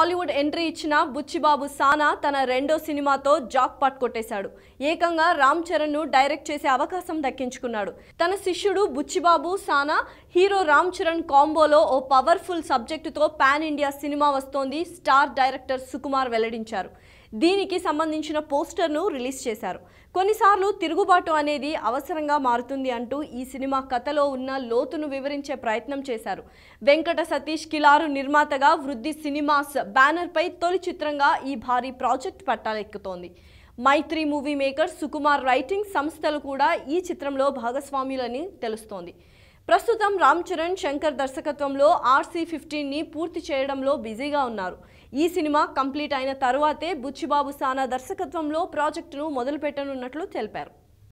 Tollywood entry ఇచ్చిన బుచ్చిబాబు సానా తన రెండో సినిమాతో జాక్ పాట్ కొట్టేశాడు ఏకంగా రామ్ చరణ్ ను డైరెక్ట్ చేసే అవకాశం దక్కించుకున్నాడు తన శిష్యుడు బుచ్చిబాబు సానా హీరో రామ్ చరణ్ కాంబోలో ఓ పవర్ఫుల్ సబ్జెక్టుతో పాన్ ఇండియా సినిమా వస్తోంది స్టార్ డైరెక్టర్ సుకుమార్ వెల్లడించారు దీనికి సంబంధించిన పోస్టర్ను రిలీజ్ చేశారు కొన్నిసార్లు తిరుగుబాటు అనేది అవసరంగా మారుతుంది అంటూ ఈ సినిమా కథలో ఉన్న లోతును వివరించే ప్రయత్నం చేశారు వెంకట సతీష్ కిలారు నిర్మాతగా వృద్ధి సినిమాస్ బ్యానర్పై తొలి చిత్రంగా ఈ భారీ ప్రాజెక్ట్ పట్టాలెక్కుతోంది Mythri movie maker Sukumar writing సంస్థలు కూడా ఈ చిత్రంలో భాగస్వాములని తెలుస్తోంది ప్రస్తుతం రామ్ చరణ్ శంకర్ దర్శకత్వంలో ఆర్సీ ఫిఫ్టీన్ని పూర్తి చేయడంలో బిజీగా ఉన్నారు ఈ సినిమా కంప్లీట్ అయిన తరువాతే బుచ్చిబాబు సానా దర్శకత్వంలో ప్రాజెక్టును మొదలుపెట్టనున్నట్లు తెలిపారు